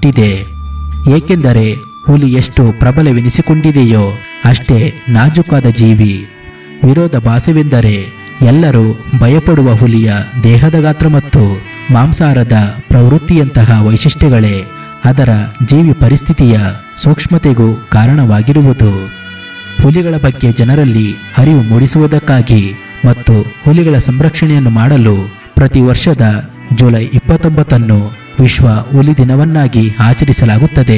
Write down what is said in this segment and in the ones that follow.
ಹುಟ್ಟಿದೆ ಏಕೆಂದರೆ ಹುಲಿ ಎಷ್ಟು ಪ್ರಬಲವೆನಿಸಿಕೊಂಡಿದೆಯೋ ಅಷ್ಟೇ ನಾಜೂಕಾದ ಜೀವಿ ವಿರೋಧಾಭಾಸವೆಂದರೆ ಎಲ್ಲರೂ ಭಯಪಡುವ ಹುಲಿಯ ದೇಹದ ಗಾತ್ರ ಮತ್ತು ಮಾಂಸಾಹಾರದ ಪ್ರವೃತ್ತಿಯಂತಹ ವೈಶಿಷ್ಟ್ಯಗಳೇ ಅದರ ಜೀವಿ ಪರಿಸ್ಥಿತಿಯ ಸೂಕ್ಷ್ಮತೆಗೂ ಕಾರಣವಾಗಿರುವುದು ಹುಲಿಗಳ ಬಗ್ಗೆ ಜನರಲ್ಲಿ ಅರಿವು ಮೂಡಿಸುವುದಕ್ಕಾಗಿ ಮತ್ತು ಹುಲಿಗಳ ಸಂರಕ್ಷಣೆಯನ್ನು ಮಾಡಲು ಪ್ರತಿ ವರ್ಷದ ಜುಲೈ ಇಪ್ಪತ್ತೊಂಬತ್ತನ್ನು ವಿಶ್ವ ಹುಲಿ ದಿನವನ್ನಾಗಿ ಆಚರಿಸಲಾಗುತ್ತದೆ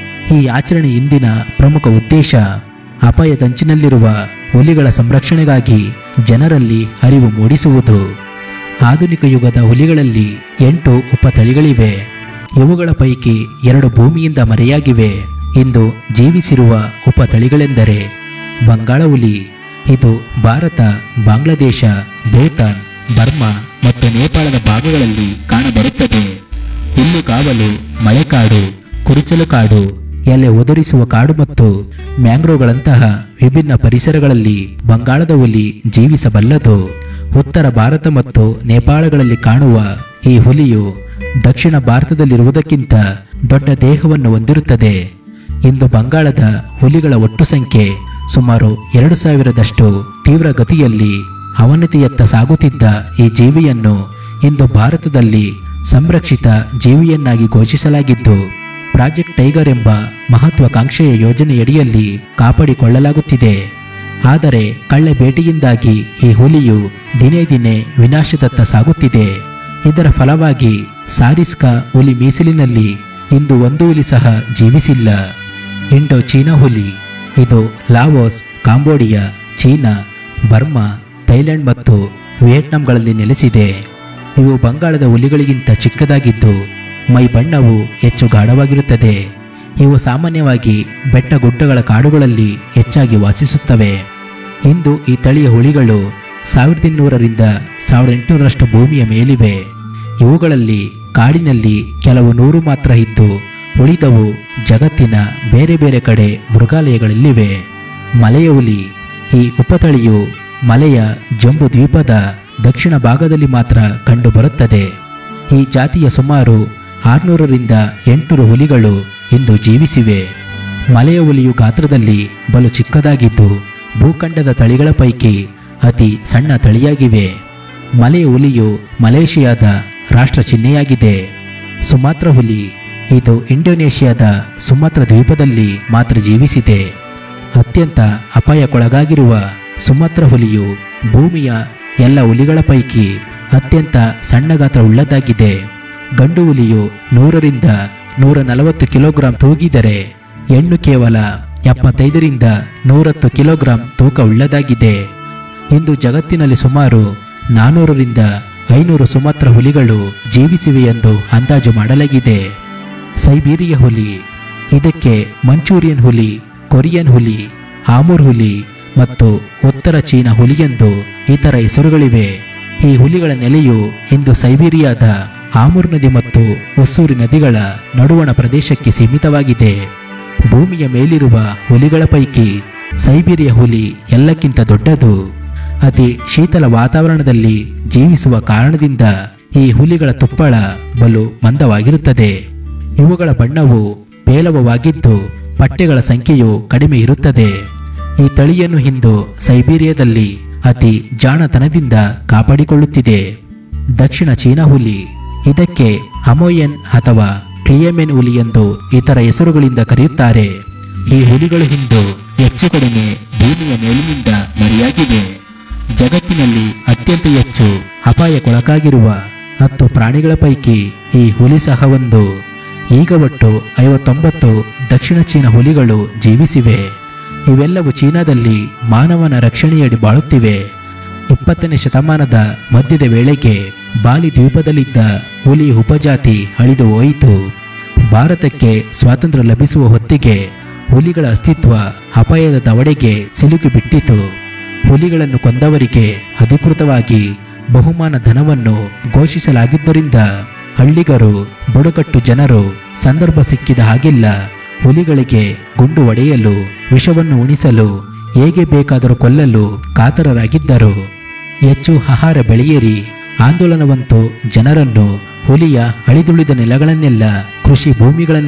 ಈ ಆಚರಣೆ ಇಂದಿನ ಪ್ರಮುಖ ಉದ್ದೇಶ ಅಪಾಯದಂಚಿನಲ್ಲಿರುವ ಹುಲಿಗಳ ಸಂರಕ್ಷಣೆಗಾಗಿ ಜನರಲ್ಲಿ ಅರಿವು ಮೂಡಿಸುವುದು ಆಧುನಿಕ ಯುಗದ ಹುಲಿಗಳಲ್ಲಿ ಎಂಟು ಉಪತಳಿಗಳಿವೆ ಇವುಗಳ ಪೈಕಿ ಎರಡು ಭೂಮಿಯಿಂದ ಮರೆಯಾಗಿವೆ ಇಂದು ಜೀವಿಸಿರುವ ಉಪತಳಿಗಳೆಂದರೆ ಬಂಗಾಳ ಹುಲಿ ಇದು ಭಾರತ ಬಾಂಗ್ಲಾದೇಶ ಭೂತಾನ್ ಬರ್ಮಾ ಮತ್ತು ನೇಪಾಳದ ಭಾಗಗಳಲ್ಲಿ ಕಾಣಬರುತ್ತದೆ ಹುಲ್ಲುಗಾವಲು ಮಳೆಕಾಡು ಕುರುಚಲು ಕಾಡು ಎಲೆ ಒದರಿಸುವ ಕಾಡು ಮತ್ತು ಮ್ಯಾಂಗ್ರೋವ್ಗಳಂತಹ ವಿಭಿನ್ನ ಪರಿಸರಗಳಲ್ಲಿ ಬಂಗಾಳದ ಹುಲಿ ಜೀವಿಸಬಲ್ಲದು ಉತ್ತರ ಭಾರತ ಮತ್ತು ನೇಪಾಳಗಳಲ್ಲಿ ಕಾಣುವ ಈ ಹುಲಿಯು ದಕ್ಷಿಣ ಭಾರತದಲ್ಲಿರುವುದಕ್ಕಿಂತ ದೊಡ್ಡ ದೇಹವನ್ನು ಹೊಂದಿರುತ್ತದೆ ಇಂದು ಬಂಗಾಳದ ಹುಲಿಗಳ ಒಟ್ಟು ಸಂಖ್ಯೆ ಸುಮಾರು ಎರಡು ಸಾವಿರದಷ್ಟು ತೀವ್ರ ಗತಿಯಲ್ಲಿ ಅವನತಿಯತ್ತ ಸಾಗುತ್ತಿದ್ದ ಈ ಜೀವಿಯನ್ನು ಇಂದು ಭಾರತದಲ್ಲಿ ಸಂರಕ್ಷಿತ ಜೀವಿಯನ್ನಾಗಿ ಘೋಷಿಸಲಾಗಿದ್ದು ಪ್ರಾಜೆಕ್ಟ್ ಟೈಗರ್ ಎಂಬ ಮಹತ್ವಾಕಾಂಕ್ಷೆಯ ಯೋಜನೆಯಡಿಯಲ್ಲಿ ಕಾಪಾಡಿಕೊಳ್ಳಲಾಗುತ್ತಿದೆ ಆದರೆ ಕಳ್ಳೆ ಬೇಟೆಯಿಂದಾಗಿ ಈ ಹುಲಿಯು ದಿನೇ ದಿನೇ ವಿನಾಶದತ್ತ ಸಾಗುತ್ತಿದೆ ಇದರ ಫಲವಾಗಿ ಸಾರಿಸ್ಕಾ ಹುಲಿ ಮೀಸಲಿನಲ್ಲಿ ಇಂದು ಒಂದು ಹುಲಿ ಸಹ ಜೀವಿಸಿಲ್ಲ ಇಂಡೋ ಚೀನಾ ಹುಲಿ ಇದು Laos Cambodia China Burma Thailand ಮತ್ತು ವಿಯೆಟ್ನಾಂಗಳಲ್ಲಿ ನೆಲೆಸಿದೆ ಇವು ಬಂಗಾಳದ ಹುಲಿಗಳಿಗಿಂತ ಚಿಕ್ಕದಾಗಿದ್ದು ಮೈ ಬಣ್ಣವು ಹೆಚ್ಚು ಗಾಢವಾಗಿರುತ್ತದೆ ಇವು ಸಾಮಾನ್ಯವಾಗಿ ಬೆಟ್ಟ ಗುಡ್ಡಗಳ ಕಾಡುಗಳಲ್ಲಿ ಹೆಚ್ಚಾಗಿ ವಾಸಿಸುತ್ತವೆ ಇಂದು ಈ ತಳಿಯ ಹುಲಿಗಳು ಸಾವಿರದ ಇನ್ನೂರರಿಂದ ಸಾವಿರದ ಎಂಟುನೂರರಷ್ಟು ಭೂಮಿಯ ಮೇಲಿವೆ ಇವುಗಳಲ್ಲಿ ಕಾಡಿನಲ್ಲಿ ಕೆಲವು ನೂರು ಮಾತ್ರ ಇದ್ದು ಉಳಿದವು ಜಗತ್ತಿನ ಬೇರೆ ಬೇರೆ ಕಡೆ ಮೃಗಾಲಯಗಳಲ್ಲಿವೆ ಮಲೆಯ ಹುಲಿ ಈ ಉಪತಳಿಯು ಮಲೆಯ ಜಂಬು ದ್ವೀಪದ ದಕ್ಷಿಣ ಭಾಗದಲ್ಲಿ ಮಾತ್ರ ಕಂಡುಬರುತ್ತದೆ ಈ ಜಾತಿಯ ಸುಮಾರು ಆರುನೂರರಿಂದ ಎಂಟುನೂರು ಹುಲಿಗಳು ಇಂದು ಜೀವಿಸಿವೆ ಮಲೆಯ ಹುಲಿಯು ಗಾತ್ರದಲ್ಲಿ ಬಲು ಚಿಕ್ಕದಾಗಿದ್ದು ಭೂಖಂಡದ ತಳಿಗಳ ಪೈಕಿ ಅತಿ ಸಣ್ಣ ತಳಿಯಾಗಿವೆ ಮಲೆಯ ಹುಲಿಯು ಮಲೇಷಿಯಾದ ರಾಷ್ಟ್ರ ಚಿಹ್ನೆಯಾಗಿದೆ ಸುಮಾತ್ರ ಹುಲಿ ಇದು ಇಂಡೋನೇಷ್ಯಾದ ಸುಮಾತ್ರ ದ್ವೀಪದಲ್ಲಿ ಮಾತ್ರ ಜೀವಿಸಿದೆ ಅತ್ಯಂತ ಅಪಾಯಕ್ಕೊಳಗಾಗಿರುವ ಸುಮಾತ್ರ ಹುಲಿಯು ಭೂಮಿಯ ಎಲ್ಲ ಹುಲಿಗಳ ಪೈಕಿ ಅತ್ಯಂತ ಸಣ್ಣ ಗಾತ್ರ ಉಳ್ಳದ್ದಾಗಿದೆ ಗಂಡು ಹುಲಿಯು ನೂರರಿಂದ ನೂರ ನಲವತ್ತು ಕಿಲೋಗ್ರಾಂ ತೂಗಿದರೆ ಹೆಣ್ಣು ಕೇವಲ ಎಪ್ಪತ್ತೈದರಿಂದ ನೂರತ್ತು ಕಿಲೋಗ್ರಾಂ ತೂಕ ಉಳ್ಳದಾಗಿದೆ ಇಂದು ಜಗತ್ತಿನಲ್ಲಿ ಸುಮಾರು ನಾನ್ನೂರರಿಂದ ಐನೂರು ಸುಮಾತ್ರ ಹುಲಿಗಳು ಜೀವಿಸಿವೆ ಎಂದು ಅಂದಾಜು ಮಾಡಲಾಗಿದೆ ಸೈಬೀರಿಯ ಹುಲಿ ಇದಕ್ಕೆ ಮಂಚೂರಿಯನ್ ಹುಲಿ ಕೊರಿಯನ್ ಹುಲಿ ಆಮೂರ್ ಹುಲಿ ಮತ್ತು ಉತ್ತರ ಚೀನಾ ಹುಲಿ ಎಂದು ಇತರ ಹೆಸರುಗಳಿವೆ ಈ ಹುಲಿಗಳ ನೆಲೆಯು ಇಂದು ಸೈಬೀರಿಯಾದ ಆಮೂರ್ ನದಿ ಮತ್ತು ಒಸ್ಸೂರಿ ನದಿಗಳ ನಡುವಣ ಪ್ರದೇಶಕ್ಕೆ ಸೀಮಿತವಾಗಿದೆ ಭೂಮಿಯ ಮೇಲಿರುವ ಹುಲಿಗಳ ಪೈಕಿ ಸೈಬೀರಿಯ ಹುಲಿ ಎಲ್ಲಕ್ಕಿಂತ ದೊಡ್ಡದು ಅತಿ ಶೀತಲ ವಾತಾವರಣದಲ್ಲಿ ಜೀವಿಸುವ ಕಾರಣದಿಂದ ಈ ಹುಲಿಗಳ ತುಪ್ಪಳ ಬಲು ಮಂದವಾಗಿರುತ್ತದೆ ಇವುಗಳ ಬಣ್ಣವು ಪೇಲವವಾಗಿದ್ದು ಪಟ್ಟೆಗಳ ಸಂಖ್ಯೆಯು ಕಡಿಮೆ ಇರುತ್ತದೆ ಈ ತಳಿಯನ್ನು ಇಂದು ಸೈಬೀರಿಯಾದಲ್ಲಿ ಅತಿ ಜಾಣತನದಿಂದ ಕಾಪಾಡಿಕೊಳ್ಳುತ್ತಿದೆ ದಕ್ಷಿಣ ಚೀನಾ ಹುಲಿ ಇದಕ್ಕೆ ಹಮೋಯನ್ ಅಥವಾ ಕ್ಲಿಯಮೆನ್ ಹುಲಿ ಎಂದು ಇತರ ಹೆಸರುಗಳಿಂದ ಕರೆಯುತ್ತಾರೆ ಈ ಹುಲಿಗಳು ಇಂದು ಹೆಚ್ಚು ಕಡಿಮೆ ಭೂಮಿಯ ಮೇಲಿನಿಂದ ಮರೆಯಾಗಿವೆ ಜಗತ್ತಿನಲ್ಲಿ ಅತ್ಯಂತ ಹೆಚ್ಚು ಅಪಾಯಕ್ಕೊಳಗಾಗಿರುವ ಹತ್ತು ಪ್ರಾಣಿಗಳ ಪೈಕಿ ಈ ಹುಲಿ ಸಹ ಒಂದು ಈಗ ಒಟ್ಟು ಐವತ್ತೊಂಬತ್ತು ದಕ್ಷಿಣ ಚೀನಾ ಹುಲಿಗಳು ಜೀವಿಸಿವೆ ಇವೆಲ್ಲವೂ ಚೀನಾದಲ್ಲಿ ಮಾನವನ ರಕ್ಷಣೆಯಡಿ ಬಾಳುತ್ತಿವೆ ಇಪ್ಪತ್ತನೇ ಶತಮಾನದ ಮಧ್ಯದ ವೇಳೆಗೆ ಬಾಲಿ ದ್ವೀಪದಲ್ಲಿದ್ದ ಹುಲಿ ಉಪಜಾತಿ ಅಳಿದು ಹೋಯಿತು ಭಾರತಕ್ಕೆ ಸ್ವಾತಂತ್ರ್ಯ ಲಭಿಸುವ ಹೊತ್ತಿಗೆ ಹುಲಿಗಳ ಅಸ್ತಿತ್ವ ಅಪಾಯದ ದವಡೆಗೆ ಸಿಲುಕಿ ಬಿಟ್ಟಿತು ಹುಲಿಗಳನ್ನು ಕೊಂದವರಿಗೆ ಅಧಿಕೃತವಾಗಿ ಬಹುಮಾನ ಧನವನ್ನು ಘೋಷಿಸಲಾಗಿದ್ದರಿಂದ ಹಳ್ಳಿಗರು ಬುಡಕಟ್ಟು ಜನರು ಸಂದರ್ಭ ಸಿಕ್ಕಿದ ಹಾಗಿಲ್ಲ ಹುಲಿಗಳಿಗೆ ಗುಂಡು ಹೊಡೆಯಲು ವಿಷವನ್ನು ಉಣಿಸಲು ಹೇಗೆ ಬೇಕಾದರೂ ಕೊಲ್ಲಲು ಕಾತರರಾಗಿದ್ದರು ಹೆಚ್ಚು ಆಹಾರ ಬೆಳೆಯಿರಿ ಆಂದೋಲನವಂತೂ ಜನರನ್ನು ಹುಲಿಯ ಅಳಿದುಳಿದ ನೆಲಗಳನ್ನೆಲ್ಲ ಕೃಷಿ ಭೂಮಿಗಳನ್ನೆಲ್ಲ